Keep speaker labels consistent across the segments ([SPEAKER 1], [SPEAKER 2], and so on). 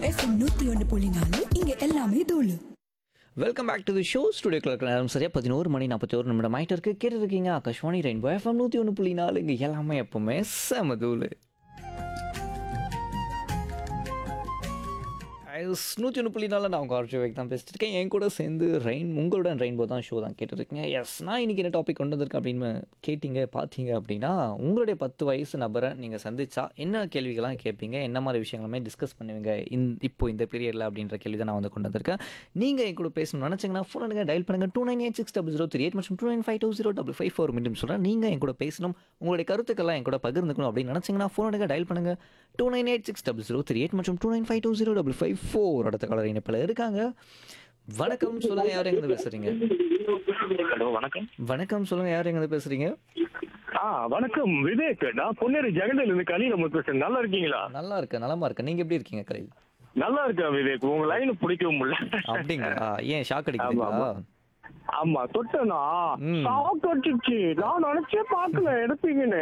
[SPEAKER 1] FM நூத்தி ஒன்று புள்ளி நாலு இங்க எல்லாமே தூளு
[SPEAKER 2] welcome back to the show ஸ்டுடியோக்கில் இருக்கிற நேரம் சரியா பதினோரு மணி நாற்பத்தி ஒரு நிமிடம் ஆகிட்டு இருக்கு கேட்டு இருக்கீங்க ஆகாஷ்வாணி ரெயின்போ எஃப்எம் நூற்றி ஒன்று புள்ளி நாலு இங்கே எல்லாமே எப்பவுமே செமதூள் நூற்றி ஒன்று புள்ளி நாலு நான் உங்கள் ஆர்ஜி வைக் தான் பேசிட்டு இருக்கேன் என் கூட சேர்ந்து ரெயின் உங்களோட ரெயின்போ தான் ஷோ தான் கேட்டுருக்கீங்க எஸ் நான் இன்றைக்கி என்ன டாபிக் கொண்டு வந்திருக்கேன் அப்படின்னு கேட்டிங்க பார்த்தீங்க அப்படின்னா உங்களுடைய பத்து வயசு நபரை நீங்கள் சந்திச்சா என்ன கேள்விகள்லாம் கேட்பீங்க என்ன மாதிரி விஷயங்களுமே டிஸ்கஸ் பண்ணுவீங்க இந் இப்போ இந்த பீரியடில் அப்படின்ற கேள்வி தான் நான் வந்து கொண்டு வந்திருக்கேன் நீங்கள் என் கூட பேசணும்னு நினச்சிங்கன்னா ஃபோன் எடுங்க டயல் பண்ணுங்கள் two nine eight six double zero three eight மற்றும் two nine five two zero double five four மீண்டும் சொல்கிறேன் நீங்கள் என் கூட பேசணும் உங்களுடைய கருத்துக்கெல்லாம் என் கூட பகிர்ந்துக்கணும் அப்படின்னு நினச்சிங்கன்னா ஃபோன் எடுங்க டயல் பண்ணுங்கள் two nine eight six double zero three eight மற்றும் two nine five two zero double five four அடுத்த காலர் இணைப்பில் இருக்காங்க வணக்கம் சொல்லுங்கள் யார் எங்கே பேசுகிறீங்க
[SPEAKER 3] ஹலோ வணக்கம்
[SPEAKER 2] வணக்கம் சொல்லுங்கள் யார் எங்கே பேசுகிறீங்க
[SPEAKER 3] ஆ வணக்கம் விவேக் நான் பொன்னேரி ஜெகண்டில் இருந்து கலி நம்ம பேசுறேன் நல்லா இருக்கீங்களா
[SPEAKER 2] நல்லா இருக்கு நலமா இருக்கு நீங்கள் எப்படி இருக்கீங்க கலையில்
[SPEAKER 3] நல்லா இருக்கேன் விவேக் உங்க லைன் பிடிக்கவும் முடியல
[SPEAKER 2] அப்படிங்களா ஏன் ஷாக் அடிக்கிறீங்களா
[SPEAKER 3] ஆமா தொட்டனா
[SPEAKER 2] ம்.
[SPEAKER 3] ஷாக் அடிச்சிச்சு நான் நினைச்சே பார்க்கல எடுப்பீங்கன்னு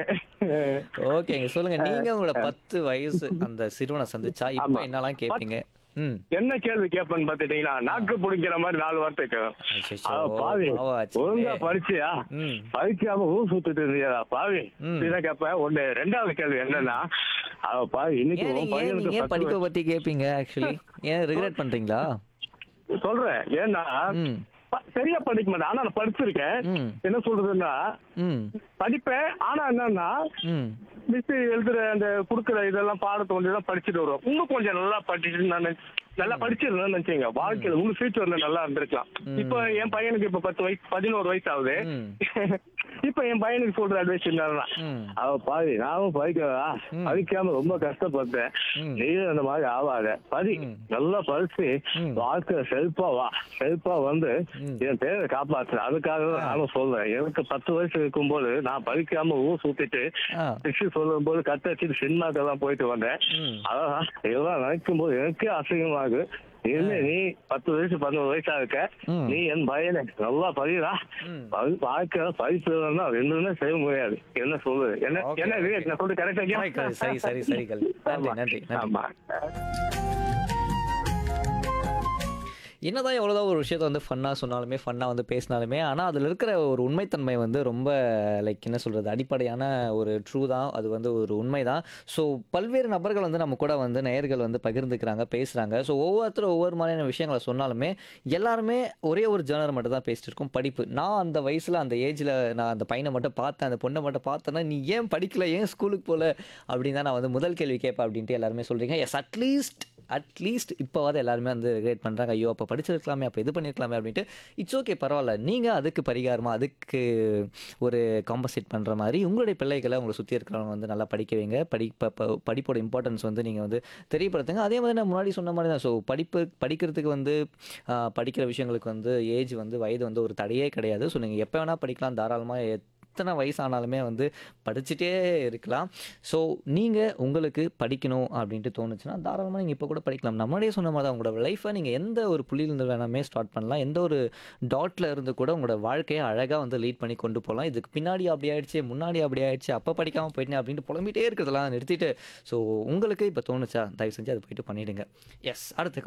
[SPEAKER 2] ஓகேங்க சொல்லுங்க நீங்க உங்களோட பத்து வயசு அந்த சிறுவனை சந்திச்சா இப்போ
[SPEAKER 3] ஆமா.
[SPEAKER 2] என்னலாம் கேட்பீங்க ம்
[SPEAKER 3] என்ன கேள்வி கேட்பேன்னு பாத்துட்டீங்களா நாக்கு பிடிக்கிற மாதிரி நாலு வார்த்தை கேட்கும்
[SPEAKER 2] அச்சச்சோ,
[SPEAKER 3] அட பாவி
[SPEAKER 2] பாவாச்சே.
[SPEAKER 3] ஒழுங்கா படிச்சியா
[SPEAKER 2] ம்
[SPEAKER 3] படிக்காம ஊர் சுத்திட்டு இருந்தியா பாவி
[SPEAKER 2] ம்.
[SPEAKER 3] இதான் கேட்பேன் ஒண்ணு ரெண்டாவது கேள்வி என்னன்னா அவ பாவி இன்னைக்கு
[SPEAKER 2] ஏன்
[SPEAKER 3] உன்
[SPEAKER 2] நீங்க ஏன்
[SPEAKER 3] பையனுக்கு
[SPEAKER 2] நீங்க ஏன்
[SPEAKER 3] பத்து
[SPEAKER 2] படிப்பை பத்தி கேட்பீங்க ஆக்சுவலி ஏன் ரிக்ரெட் பண்றீங்களா
[SPEAKER 3] வயசு. சொல்றேன் ஏன்னா
[SPEAKER 2] ம்
[SPEAKER 3] ப- சரியா படிக்க மாட்டேன் ஆனா நான் படிச்சிருக்கேன்
[SPEAKER 2] ம்
[SPEAKER 3] என்ன சொல்றதுன்னா
[SPEAKER 2] ம்
[SPEAKER 3] படிப்பேன் ஆனா என்னன்னா
[SPEAKER 2] ம்
[SPEAKER 3] மிஸ் எழுதுற அந்த குடுக்குற இதெல்லாம் பாடத்தை கொஞ்சம் தான் படிச்சுட்டு வருவோம் இன்னும் கொஞ்சம் நல்லா படிச்சுட்டு நான் நினை- நல்லா படிச்சிருந்தேன் நினைச்சீங்க வாழ்க்கையில உங்க ஃபியூச்சர்ல நல்லா இருந்திருக்கலாம்
[SPEAKER 2] ம்.
[SPEAKER 3] இப்போ என் பையனுக்கு இப்ப பத்து வயசு பதினோரு வயசு ஆகுது
[SPEAKER 2] ம்
[SPEAKER 3] இப்ப என் பையனுக்கு சொல்ற அட்வைஸ் என்னன்னா
[SPEAKER 2] ம்
[SPEAKER 3] அவ பாதி நானும் படிக்கவா
[SPEAKER 2] ம்.
[SPEAKER 3] படிக்காம ரொம்ப கஷ்டப்பட்டேன்
[SPEAKER 2] ம்.
[SPEAKER 3] நீயும் அந்த மாதிரி ஆகாத படி
[SPEAKER 2] ம்.
[SPEAKER 3] நல்லா படிச்சு
[SPEAKER 2] ம்.
[SPEAKER 3] வாழ்க்கை செழிப்பா வா செழிப்பா வந்து
[SPEAKER 2] ம்.
[SPEAKER 3] என் பேரை காப்பாத்து அதுக்காக தான் நானும் சொல்றேன் எனக்கு பத்து வயசு இருக்கும்போது நான் படிக்காம ஊர் சுத்திட்டு
[SPEAKER 2] ஆ
[SPEAKER 3] திருச்சி சொல்லும் போது கத்த வச்சுட்டு சினிமாக்கெல்லாம் போயிட்டு வந்தேன்
[SPEAKER 2] ம்
[SPEAKER 3] அதான் இதெல்லாம் நினைக்கும் போது எனக்கே அசிங்கமாகு என்ன நீ பத்து வயசு பதினோரு வயசா இருக்க
[SPEAKER 2] ம்.
[SPEAKER 3] நீ என் பையனை நல்லா படிடா
[SPEAKER 2] ம்.
[SPEAKER 3] படி- வாழ்க்கை படிப்பு ரெண்டுமே செய்ய முடியாது என்ன சொல்லு என்ன
[SPEAKER 2] Okay,
[SPEAKER 3] என்ன விவேக்
[SPEAKER 2] okay.
[SPEAKER 3] நான் சொல்றது
[SPEAKER 2] Right, right.
[SPEAKER 3] கரெக்டா
[SPEAKER 2] சரி சரி சரி கல் நன்றி நன்றி நன்றி
[SPEAKER 3] ஆமா
[SPEAKER 2] என்னதான் எவ்வளோதான் ஒரு விஷயத்த வந்து ஃபன்னாக சொன்னாலுமே ஃபன்னாக வந்து பேசினாலுமே ஆனால் அதில் இருக்கிற ஒரு உண்மைத்தன்மை வந்து ரொம்ப லைக் என்ன சொல்கிறது அடிப்படையான ஒரு ட்ரூ தான் அது வந்து ஒரு உண்மை தான் ஸோ பல்வேறு நபர்கள் வந்து நம்ம கூட வந்து நேயர்கள் வந்து பகிர்ந்துக்கிறாங்க பேசுகிறாங்க ஸோ ஒவ்வொருத்தரும் ஒவ்வொரு மாதிரியான விஷயங்களை சொன்னாலுமே எல்லாருமே ஒரே ஒரு ஜேர்னர் மட்டும் தான் பேசிட்டு இருக்கோம் படிப்பு நான் அந்த வயசில் அந்த ஏஜில் நான் அந்த பையனை மட்டும் பார்த்தேன் அந்த பொண்ணை மட்டும் பார்த்தேன்னா நீ ஏன் படிக்கல ஏன் ஸ்கூலுக்கு போகல அப்படின்னு தான் நான் வந்து முதல் கேள்வி கேட்பேன் அப்படின்ட்டு எல்லாருமே சொல்கிறீங்க எஸ் அட்லீஸ்ட் அட்லீஸ்ட் இப்போவாது எல்லாருமே வந்து ரிலேட் பண்ணுறாங்க ஐயோ அப்போ படிச்சிருக்கலாமே அப்போ இது பண்ணியிருக்கலாமே அப்படின்ட்டு இட்ஸ் ஓகே பரவாயில்ல நீங்கள் அதுக்கு பரிகாரமாக அதுக்கு ஒரு காம்பன்சேட் பண்ணுற மாதிரி உங்களுடைய பிள்ளைகளை உங்களை சுற்றி இருக்கிறவங்க வந்து நல்லா படிக்க வைங்க படி ப- ப- படிப்போட இம்பார்ட்டன்ஸ் வந்து நீங்கள் வந்து தெரியப்படுத்துங்க அதே மாதிரி நான் முன்னாடி சொன்ன மாதிரி தான் ஸோ படிப்பு படிக்கிறதுக்கு வந்து ஆஹ், படிக்கிற விஷயங்களுக்கு வந்து ஏஜ் வந்து வயது வந்து ஒரு தடையே கிடையாது ஸோ நீங்கள் எப்போ வேணால் படிக்கலாம் தாராளமாக எத்தனை வயசானாலுமே வந்து படிச்சுட்டே இருக்கலாம் ஸோ நீங்கள் உங்களுக்கு படிக்கணும் அப்படின்ட்டு தோணுச்சுன்னா தாராளமாக நீங்கள் இப்போ கூட படிக்கலாம் நம்மளே சொன்ன மாதிரி தான் உங்களோட லைஃப்பை நீங்கள் எந்த ஒரு புள்ளியிலிருந்து வேணாமே ஸ்டார்ட் பண்ணலாம் எந்த ஒரு டாட்டில் இருந்து கூட உங்களோட வாழ்க்கையை அழகாக வந்து லீட் பண்ணி கொண்டு போகலாம் இதுக்கு பின்னாடி அப்படி ஆயிடுச்சு முன்னாடி அப்படி ஆயிடுச்சு அப்போ படிக்காமல் போயிட்டேன் அப்படின்ட்டு புலம்பிட்டே இருக்கிறதெல்லாம் நிறுத்திட்டு ஸோ உங்களுக்கு இப்போ தோணுச்சா தயவு செஞ்சு அதை போயிட்டு பண்ணிவிடுங்க எஸ் அடுத்த